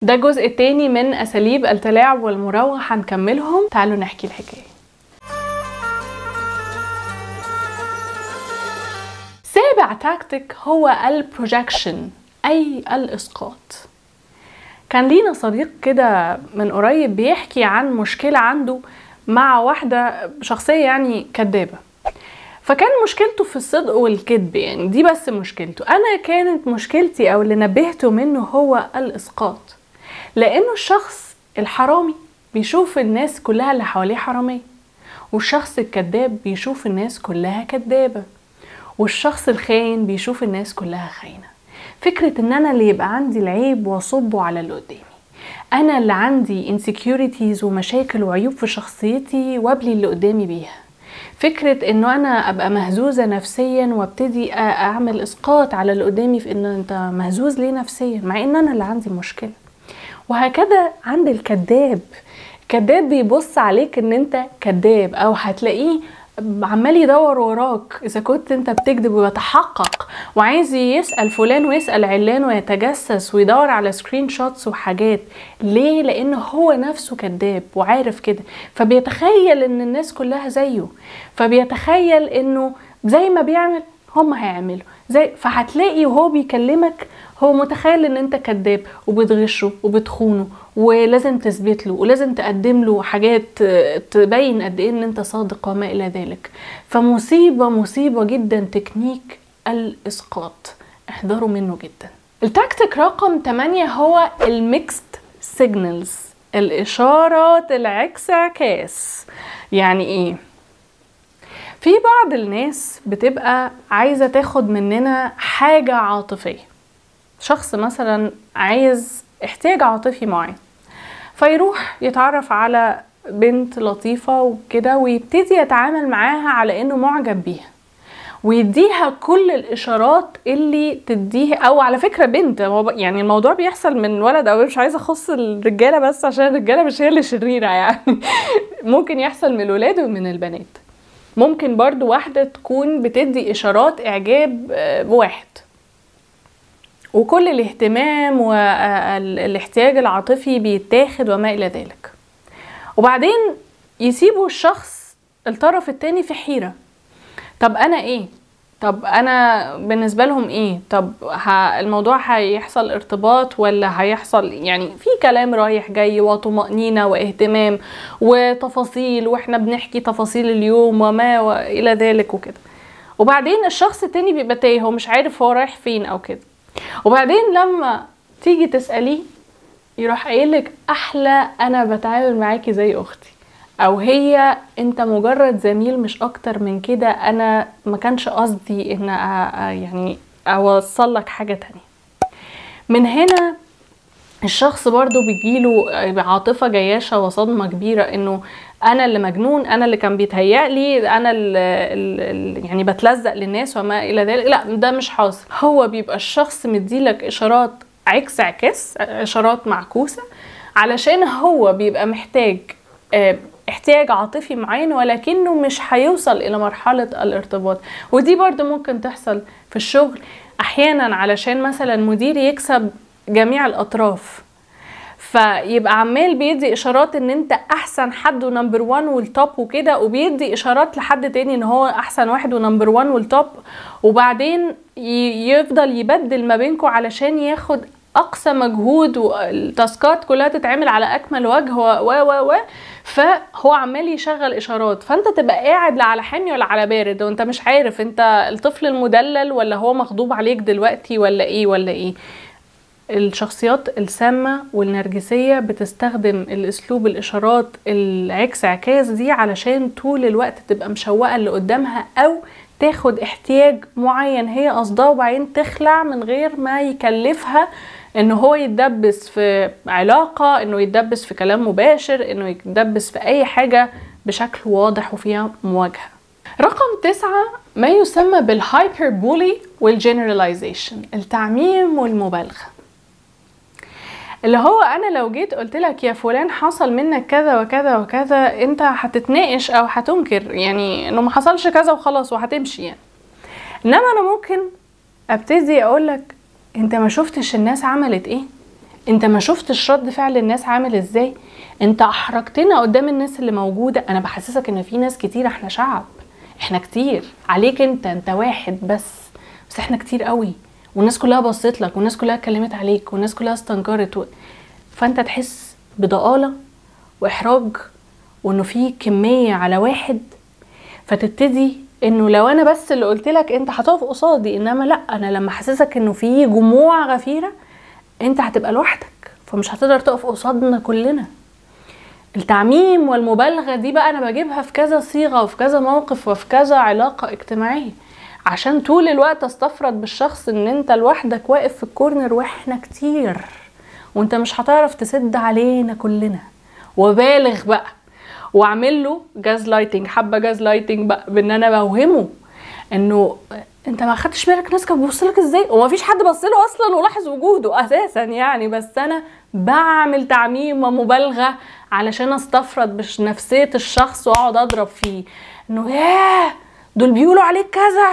ده جزء تاني من اساليب التلاعب والمراوغه هنكملهم تعالوا نحكي الحكايه سابع تاكتيك هو البروجكشن اي الاسقاط كان لينا صديق كده من قريب بيحكي عن مشكله عنده مع واحده شخصيه يعني كدابه فكان مشكلته في الصدق والكذب يعني دي بس مشكلته انا كانت مشكلتي او اللي نبهته منه هو الاسقاط لانه الشخص الحرامي بيشوف الناس كلها اللي حواليه حراميه والشخص الكذاب بيشوف الناس كلها كذابه والشخص الخاين بيشوف الناس كلها خاينه فكره ان انا اللي يبقى عندي العيب واصبه على اللي قدامي انا اللي عندي insecurities ومشاكل وعيوب في شخصيتي وابلي اللي قدامي بيها فكرة انه انا ابقى مهزوزة نفسيا وابتدي اعمل اسقاط على اللي قدامي في ان انت مهزوز ليه نفسيا مع ان انا اللي عندي مشكلة وهكذا عند الكذاب الكذاب بيبص عليك ان انت كذاب او هتلاقيه عمال يدور وراك اذا كنت انت بتكذب ويتحقق وعايز يسال فلان ويسال علان ويتجسس ويدور على سكرين شوتس وحاجات ليه لان هو نفسه كذاب وعارف كده فبيتخيل ان الناس كلها زيه فبيتخيل انه زي ما بيعمل هم هيعملوا زي فهتلاقي وهو بيكلمك هو متخيل ان انت كذاب وبتغشه وبتخونه ولازم تثبت له ولازم تقدم له حاجات تبين قد ايه ان انت صادق وما الى ذلك فمصيبه مصيبه جدا تكنيك الاسقاط احذروا منه جدا التكتيك رقم 8 هو الميكست سيجنالز الاشارات العكس عكاس يعني ايه في بعض الناس بتبقى عايزه تاخد مننا حاجه عاطفيه شخص مثلا عايز احتياج عاطفي معين فيروح يتعرف على بنت لطيفة وكده ويبتدي يتعامل معاها على انه معجب بيها ويديها كل الاشارات اللي تديه او على فكره بنت يعني الموضوع بيحصل من ولد او مش عايزه اخص الرجاله بس عشان الرجاله مش هي اللي شريره يعني ممكن يحصل من الولاد ومن البنات ممكن برضو واحده تكون بتدي اشارات اعجاب بواحد وكل الاهتمام والاحتياج العاطفي بيتاخد وما الى ذلك وبعدين يسيبوا الشخص الطرف التاني في حيره طب انا ايه طب انا بالنسبه لهم ايه طب ها الموضوع هيحصل ارتباط ولا هيحصل يعني في كلام رايح جاي وطمانينه واهتمام وتفاصيل واحنا بنحكي تفاصيل اليوم وما والى ذلك وكده وبعدين الشخص التاني بيبقى تايه هو مش عارف هو رايح فين او كده وبعدين لما تيجي تسأليه يروح قايلك أحلى أنا بتعامل معاكي زي أختي أو هي أنت مجرد زميل مش أكتر من كده أنا ما كانش قصدي إن يعني أوصل لك حاجة تانية من هنا الشخص برضو بيجيله عاطفة جياشة وصدمة كبيرة انه انا اللي مجنون انا اللي كان بيتهيألي انا اللي يعني بتلزق للناس وما الى ذلك لا ده مش حاصل هو بيبقى الشخص مديلك اشارات عكس عكس اشارات معكوسة علشان هو بيبقى محتاج احتياج عاطفي معين ولكنه مش هيوصل الى مرحلة الارتباط ودي برضو ممكن تحصل في الشغل احيانا علشان مثلا مدير يكسب جميع الاطراف فيبقى عمال بيدي اشارات ان انت احسن حد ونمبر 1 والتوب وكده وبيدي اشارات لحد تاني ان هو احسن واحد ونمبر 1 والتوب وبعدين يفضل يبدل ما بينكم علشان ياخد اقصى مجهود والتاسكات كلها تتعمل على اكمل وجه و و و فهو عمال يشغل اشارات فانت تبقى قاعد لا على حامي ولا على بارد وانت مش عارف انت الطفل المدلل ولا هو مغضوب عليك دلوقتي ولا ايه ولا ايه الشخصيات السامة والنرجسية بتستخدم الاسلوب الاشارات العكس عكاس دي علشان طول الوقت تبقى مشوقة اللي قدامها او تاخد احتياج معين هي قصداه وبعدين تخلع من غير ما يكلفها ان هو يتدبس في علاقة انه يتدبس في كلام مباشر انه يتدبس في اي حاجة بشكل واضح وفيها مواجهة رقم تسعة ما يسمى بالهايبربولي والجنراليزيشن التعميم والمبالغة اللي هو انا لو جيت قلت لك يا فلان حصل منك كذا وكذا وكذا انت هتتناقش او هتنكر يعني انه ما حصلش كذا وخلاص وهتمشي يعني انما انا ممكن ابتدي اقول لك انت ما شفتش الناس عملت ايه انت ما شفتش رد فعل الناس عامل ازاي انت احرجتنا قدام الناس اللي موجوده انا بحسسك ان في ناس كتير احنا شعب احنا كتير عليك انت انت واحد بس بس احنا كتير قوي والناس كلها بصت لك والناس كلها اتكلمت عليك والناس كلها استنكرت و... فانت تحس بضآلة واحراج وانه في كمية على واحد فتبتدي انه لو انا بس اللي قلت لك انت هتقف قصادي انما لا انا لما حسسك انه في جموع غفيره انت هتبقى لوحدك فمش هتقدر تقف قصادنا كلنا التعميم والمبالغه دي بقى انا بجيبها في كذا صيغه وفي كذا موقف وفي كذا علاقه اجتماعيه عشان طول الوقت استفرد بالشخص ان انت لوحدك واقف في الكورنر واحنا كتير وانت مش هتعرف تسد علينا كلنا وبالغ بقى واعمل له جاز لايتنج حبه جاز لايتنج بقى بان انا بوهمه انه انت ما خدتش بالك الناس كانت بتبص لك ازاي وما فيش حد بص له اصلا ولاحظ وجوده اساسا يعني بس انا بعمل تعميم ومبالغه علشان استفرد بنفسيه الشخص واقعد اضرب فيه انه ياه دول بيقولوا عليك كذا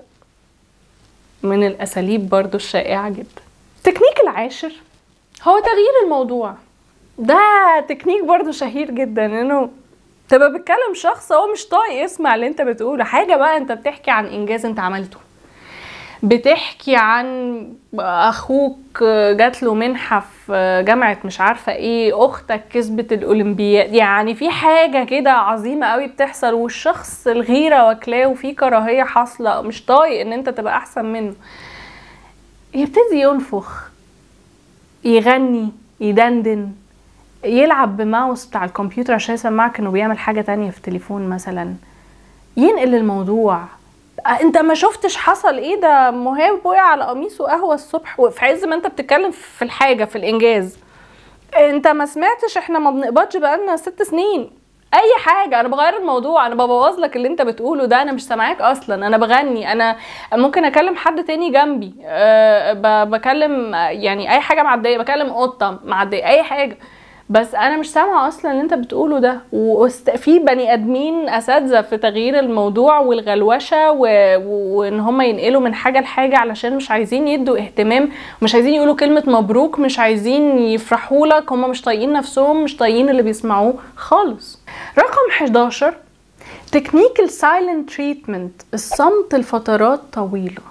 من الاساليب برضو الشائعه جدا التكنيك العاشر هو تغيير الموضوع ده تكنيك برضو شهير جدا انه تبقى بتكلم شخص هو مش طايق يسمع اللي انت بتقوله حاجه بقى انت بتحكي عن انجاز انت عملته بتحكي عن اخوك جات له منحه في جامعه مش عارفه ايه اختك كسبت الاولمبياد يعني في حاجه كده عظيمه قوي بتحصل والشخص الغيره واكلاه وفي كراهيه حاصله مش طايق ان انت تبقى احسن منه يبتدي ينفخ يغني يدندن يلعب بماوس بتاع الكمبيوتر عشان يسمعك انه بيعمل حاجه تانية في التليفون مثلا ينقل الموضوع انت ما شفتش حصل ايه ده مهاب وقع على قميصه قهوه الصبح وفي عز ما انت بتتكلم في الحاجه في الانجاز انت ما سمعتش احنا ما بنقبضش بقالنا ست سنين اي حاجه انا بغير الموضوع انا ببوظ لك اللي انت بتقوله ده انا مش سامعاك اصلا انا بغني انا ممكن اكلم حد تاني جنبي أه بكلم يعني اي حاجه معديه بكلم قطه معديه اي حاجه بس انا مش سامعه اصلا اللي انت بتقوله ده وفي بني ادمين اساتذه في تغيير الموضوع والغلوشه و... وان هم ينقلوا من حاجه لحاجه علشان مش عايزين يدوا اهتمام مش عايزين يقولوا كلمه مبروك مش عايزين يفرحوا لك هم مش طايقين نفسهم مش طايقين اللي بيسمعوه خالص رقم 11 تكنيك السايلنت تريتمنت الصمت لفترات طويله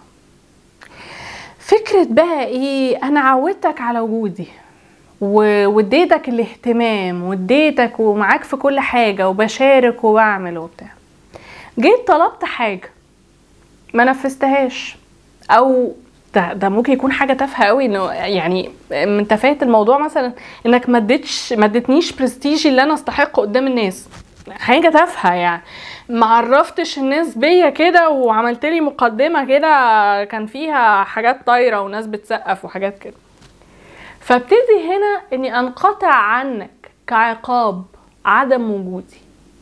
فكره بقى ايه انا عودتك على وجودي واديتك الاهتمام واديتك ومعاك في كل حاجه وبشارك وبعمل وبتاع جيت طلبت حاجه ما نفذتهاش او ده, ده ممكن يكون حاجه تافهه قوي انه يعني من تفاهه الموضوع مثلا انك ما اديتش ما اديتنيش برستيجي اللي انا استحقه قدام الناس حاجه تافهه يعني ما عرفتش الناس بيا كده وعملت لي مقدمه كده كان فيها حاجات طايره وناس بتسقف وحاجات كده فابتدي هنا اني انقطع عنك كعقاب عدم وجودي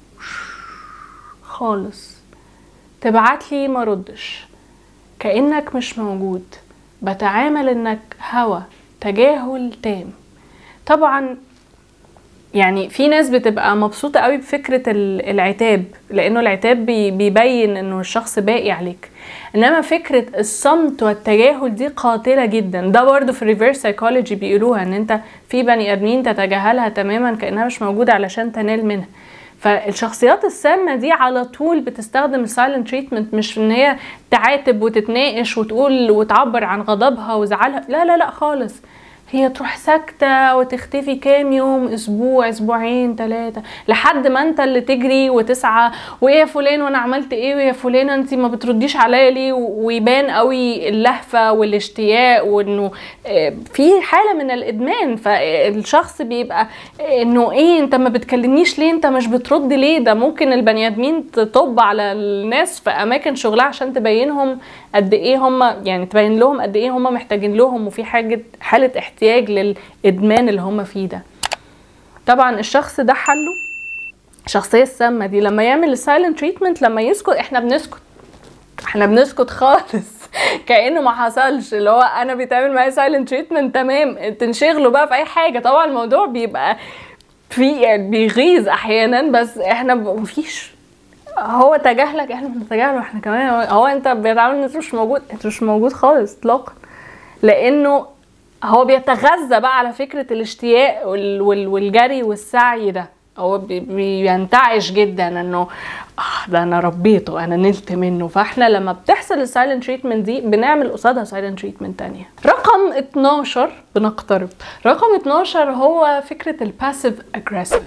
خالص تبعت لي ما ردش كانك مش موجود بتعامل انك هوى تجاهل تام طبعا يعني في ناس بتبقى مبسوطه قوي بفكره العتاب لانه العتاب بيبين انه الشخص باقي عليك انما فكره الصمت والتجاهل دي قاتله جدا ده برضو في الريفيرس سايكولوجي بيقولوها ان انت في بني ادمين تتجاهلها تماما كانها مش موجوده علشان تنال منها فالشخصيات السامه دي على طول بتستخدم السايلنت تريتمنت مش ان هي تعاتب وتتناقش وتقول وتعبر عن غضبها وزعلها لا لا لا خالص هي تروح ساكتة وتختفي كام يوم اسبوع اسبوعين ثلاثة لحد ما انت اللي تجري وتسعى وايه يا فلان وانا عملت ايه ويا فلان انت ما بترديش عليا ليه ويبان قوي اللهفة والاشتياق وانه في حالة من الادمان فالشخص بيبقى انه ايه انت ما بتكلمنيش ليه انت مش بترد ليه ده ممكن البني ادمين تطب على الناس في اماكن شغلها عشان تبينهم قد ايه هم يعني تبين لهم قد ايه هم محتاجين لهم وفي حاجه حاله احتياج للادمان اللي هم فيه ده طبعا الشخص ده حله الشخصيه السامه دي لما يعمل السايلنت تريتمنت لما يسكت احنا بنسكت احنا بنسكت خالص كانه ما حصلش اللي هو انا بيتعمل معايا سايلنت تريتمنت تمام تنشغلوا بقى في اي حاجه طبعا الموضوع بيبقى في يعني بيغيظ احيانا بس احنا مفيش هو تجاهلك احنا بنتجاهله احنا كمان هو انت بيتعامل ان انت مش موجود انت مش موجود خالص اطلاقا لانه هو بيتغذى بقى على فكرة الاشتياق وال- وال- والجري والسعي ده هو بي- بينتعش جدا انه آه ده انا ربيته انا نلت منه فاحنا لما بتحصل السايلنت تريتمنت دي بنعمل قصادها سايلنت تريتمنت تانية رقم 12 بنقترب رقم 12 هو فكرة الباسيف اجريسيف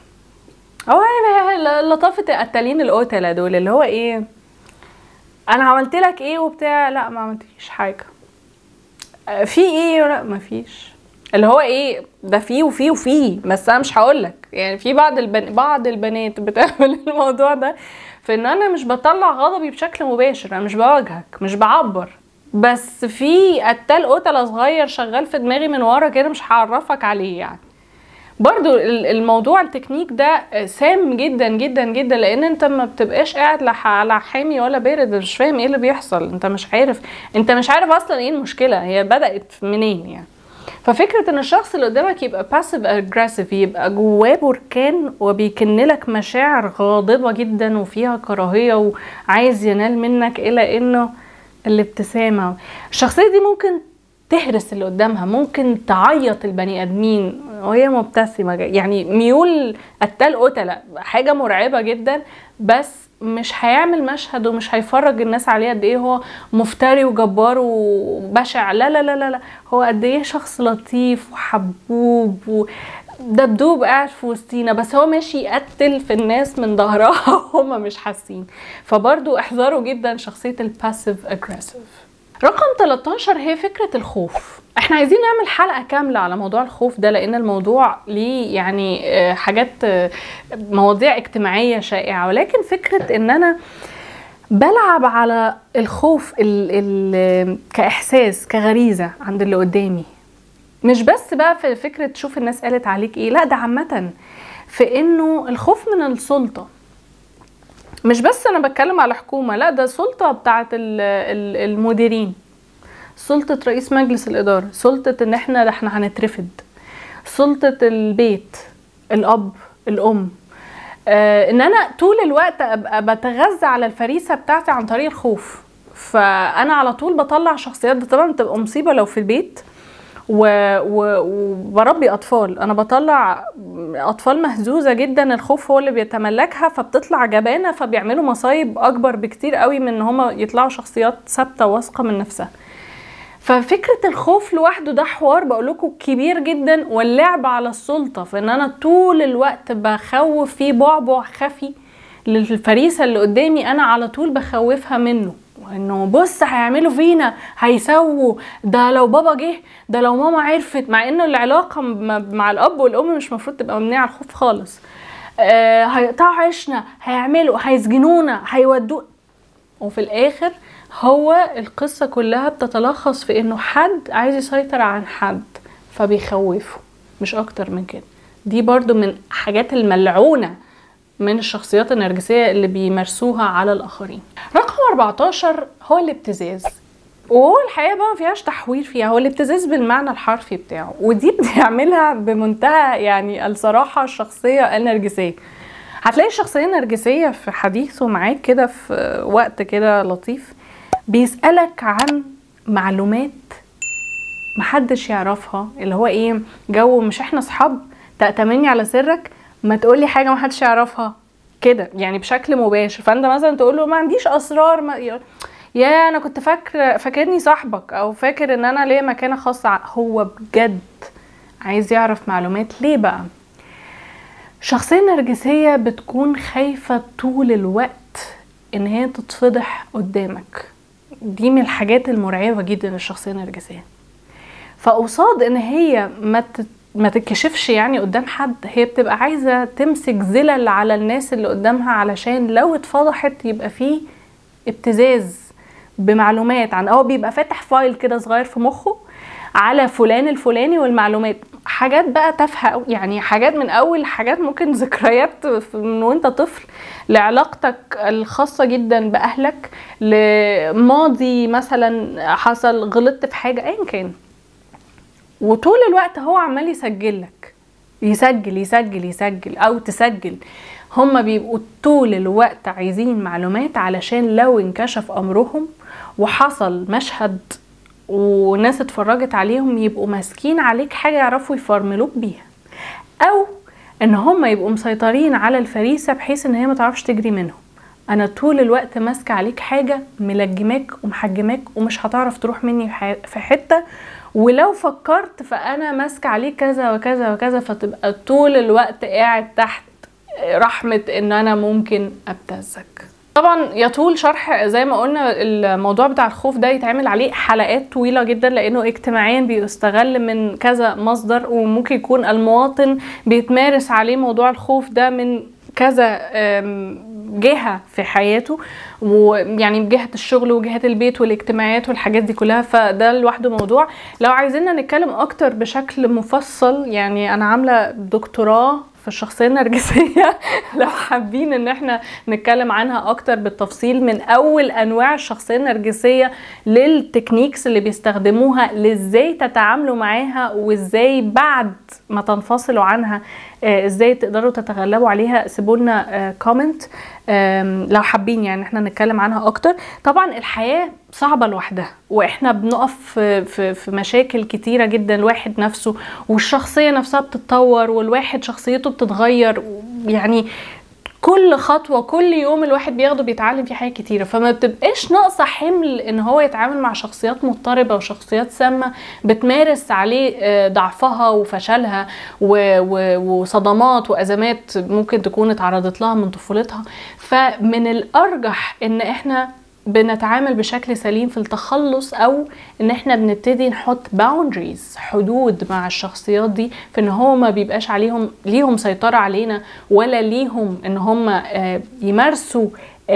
هو ل- لطافة القتالين القتلة دول اللي هو ايه انا عملت لك ايه وبتاع لا ما عملتليش حاجة آه، في ايه لا ما فيش اللي هو ايه ده فيه وفيه وفيه بس انا مش هقول لك يعني في بعض البن... بعض البنات بتعمل الموضوع ده في ان انا مش بطلع غضبي بشكل مباشر انا مش بواجهك مش بعبر بس في قتال قتله صغير شغال في دماغي من ورا كده مش هعرفك عليه يعني برضو ال- الموضوع التكنيك ده سام جدا جدا جدا لان انت ما بتبقاش قاعد لا ح- لا حامي ولا بارد مش فاهم ايه اللي بيحصل انت مش عارف انت مش عارف اصلا ايه المشكله هي بدات منين يعني ففكره ان الشخص اللي قدامك يبقى باسيف اجريسيف يبقى جواه بركان وبيكن لك مشاعر غاضبه جدا وفيها كراهيه وعايز ينال منك الى انه الابتسامه الشخصيه دي ممكن تهرس اللي قدامها ممكن تعيط البني ادمين وهي مبتسمه يعني ميول قتال قتله حاجه مرعبه جدا بس مش هيعمل مشهد ومش هيفرج الناس عليه قد ايه هو مفتري وجبار وبشع لا لا لا لا, لا. هو قد ايه شخص لطيف وحبوب ودبدوب قاعد في وسطينا بس هو ماشي يقتل في الناس من ظهرها وهم مش حاسين فبرضو احذروا جدا شخصيه الباسيف اجريسيف رقم 13 هي فكرة الخوف احنا عايزين نعمل حلقة كاملة على موضوع الخوف ده لان الموضوع ليه يعني آه، حاجات آه، مواضيع اجتماعية شائعة ولكن فكرة ان انا بلعب على الخوف ال ال كاحساس كغريزة عند اللي قدامي مش بس بقى في فكرة تشوف الناس قالت عليك ايه لا ده عامة في انه الخوف من السلطة مش بس انا بتكلم على حكومه لا ده سلطه بتاعه ال- ال- المديرين سلطه رئيس مجلس الاداره سلطه ان احنا ده احنا هنترفد سلطه البيت الاب الام آه ان انا طول الوقت ابقى بتغذى على الفريسه بتاعتي عن طريق الخوف فانا على طول بطلع شخصيات ده طبعا بتبقى مصيبه لو في البيت و- و- وبربي اطفال انا بطلع اطفال مهزوزه جدا الخوف هو اللي بيتملكها فبتطلع جبانه فبيعملوا مصايب اكبر بكتير قوي من ان هما يطلعوا شخصيات ثابته واثقه من نفسها ففكره الخوف لوحده ده حوار بقول لكم كبير جدا واللعب على السلطه فان انا طول الوقت بخوف فيه بعبع خفي للفريسه اللي قدامي انا على طول بخوفها منه وانه بص هيعملوا فينا هيسووا ده لو بابا جه ده لو ماما عرفت مع انه العلاقه م- مع الاب والام مش المفروض تبقى مبنيه على الخوف خالص آه هيقطعوا عيشنا هيعملوا هيسجنونا هيودوا وفي الاخر هو القصة كلها بتتلخص في انه حد عايز يسيطر عن حد فبيخوفه مش اكتر من كده دي برضو من حاجات الملعونة من الشخصيات النرجسية اللي بيمارسوها على الآخرين رقم 14 هو الابتزاز وهو الحقيقة بقى ما فيهاش تحوير فيها هو الابتزاز بالمعنى الحرفي بتاعه ودي بتعملها بمنتهى يعني الصراحة الشخصية النرجسية هتلاقي الشخصية النرجسية في حديثه معاك كده في وقت كده لطيف بيسألك عن معلومات محدش يعرفها اللي هو ايه جو مش احنا صحاب تأتمني على سرك ما تقولي حاجة محدش يعرفها كده يعني بشكل مباشر فانت مثلا تقول له ما عنديش اسرار ما يقول يا انا كنت فاكر فاكرني صاحبك او فاكر ان انا ليا مكانه خاصه ع- هو بجد عايز يعرف معلومات ليه بقى الشخصية النرجسية بتكون خايفة طول الوقت ان هي تتفضح قدامك دي من الحاجات المرعبة جدا للشخصية النرجسية فقصاد ان هي ما تت- ما تتكشفش يعني قدام حد هي بتبقى عايزة تمسك زلل على الناس اللي قدامها علشان لو اتفضحت يبقى فيه ابتزاز بمعلومات عن هو بيبقى فاتح فايل كده صغير في مخه على فلان الفلاني والمعلومات حاجات بقى تافهه أوي، يعني حاجات من اول حاجات ممكن ذكريات في- من وانت طفل لعلاقتك الخاصه جدا باهلك لماضي مثلا حصل غلطت في حاجه ايا كان وطول الوقت هو عمال يسجل لك يسجل يسجل يسجل او تسجل هما بيبقوا طول الوقت عايزين معلومات علشان لو انكشف امرهم وحصل مشهد وناس اتفرجت عليهم يبقوا ماسكين عليك حاجه يعرفوا يفرملوك بيها او ان هم يبقوا مسيطرين على الفريسه بحيث ان هي ما تعرفش تجري منهم انا طول الوقت ماسكه عليك حاجه ملجماك ومحجماك ومش هتعرف تروح مني في حته ولو فكرت فانا ماسكه عليك كذا وكذا وكذا فتبقى طول الوقت قاعد تحت رحمه ان انا ممكن ابتزك طبعا يطول شرح زي ما قلنا الموضوع بتاع الخوف ده يتعمل عليه حلقات طويله جدا لانه اجتماعيا بيستغل من كذا مصدر وممكن يكون المواطن بيتمارس عليه موضوع الخوف ده من كذا جهه في حياته ويعني جهه الشغل وجهه البيت والاجتماعات والحاجات دي كلها فده لوحده موضوع لو عايزيننا نتكلم اكتر بشكل مفصل يعني انا عامله دكتوراه في الشخصيه النرجسيه لو حابين ان احنا نتكلم عنها اكتر بالتفصيل من اول انواع الشخصيه النرجسيه للتكنيكس اللي بيستخدموها لازاي تتعاملوا معاها وازاي بعد ما تنفصلوا عنها ازاي تقدروا تتغلبوا عليها سيبوا لنا كومنت لو حابين يعني احنا نتكلم عنها اكتر طبعا الحياه صعبه لوحدها واحنا بنقف في, في مشاكل كتيره جدا الواحد نفسه والشخصيه نفسها بتتطور والواحد شخصيته بتتغير يعني كل خطوه كل يوم الواحد بياخده بيتعلم فيه حاجات كتيره فما بتبقاش ناقصه حمل ان هو يتعامل مع شخصيات مضطربه وشخصيات سامه بتمارس عليه ضعفها وفشلها وصدمات وازمات ممكن تكون اتعرضت لها من طفولتها فمن الارجح ان احنا بنتعامل بشكل سليم في التخلص او ان احنا بنبتدي نحط باوندريز حدود مع الشخصيات دي في ان هو ما بيبقاش عليهم ليهم سيطره علينا ولا ليهم ان هم يمارسوا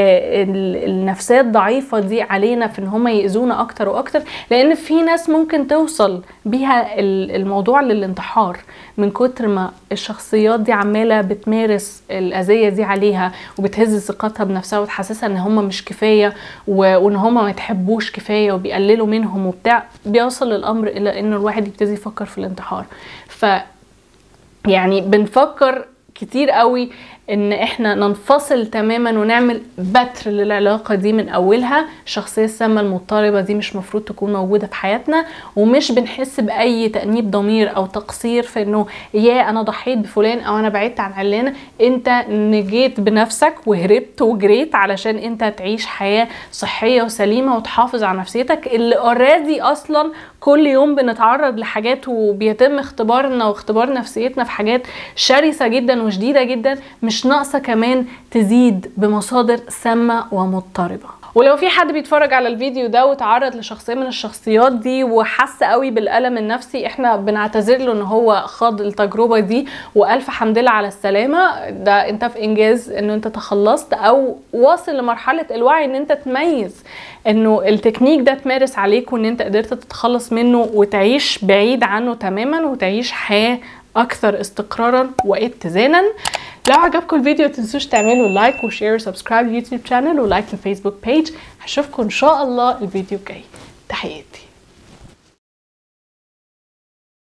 النفسيه الضعيفه دي علينا في ان هم يأذونا اكتر واكتر لان في ناس ممكن توصل بيها الموضوع للانتحار من كتر ما الشخصيات دي عماله بتمارس الاذيه دي عليها وبتهز ثقتها بنفسها وتحسسها ان هم مش كفايه وان هم ما يتحبوش كفايه وبيقللوا منهم وبتاع بيوصل الامر الى ان الواحد يبتدي يفكر في الانتحار ف يعني بنفكر كتير قوي ان احنا ننفصل تماما ونعمل بتر للعلاقة دي من اولها الشخصية السامة المضطربة دي مش مفروض تكون موجودة في حياتنا ومش بنحس باي تأنيب ضمير او تقصير في انه يا انا ضحيت بفلان او انا بعدت عن علانة انت نجيت بنفسك وهربت وجريت علشان انت تعيش حياة صحية وسليمة وتحافظ على نفسيتك اللي اوريدي اصلا كل يوم بنتعرض لحاجات وبيتم اختبارنا واختبار نفسيتنا في حاجات شرسة جدا وشديدة جدا مش ناقصة كمان تزيد بمصادر سامة ومضطربة ولو في حد بيتفرج على الفيديو ده وتعرض لشخصيه من الشخصيات دي وحس قوي بالالم النفسي احنا بنعتذر له ان هو خاض التجربه دي والف حمد لله على السلامه ده انت في انجاز انه انت تخلصت او واصل لمرحله الوعي ان انت تميز انه التكنيك ده تمارس عليك وان انت قدرت تتخلص منه وتعيش بعيد عنه تماما وتعيش حياه اكثر استقرارا واتزانا لو عجبكم الفيديو تنسوش تعملوا لايك وشير وسبسكرايب اليوتيوب شانل ولايك الفيسبوك بيج هشوفكم ان شاء الله الفيديو الجاي تحياتي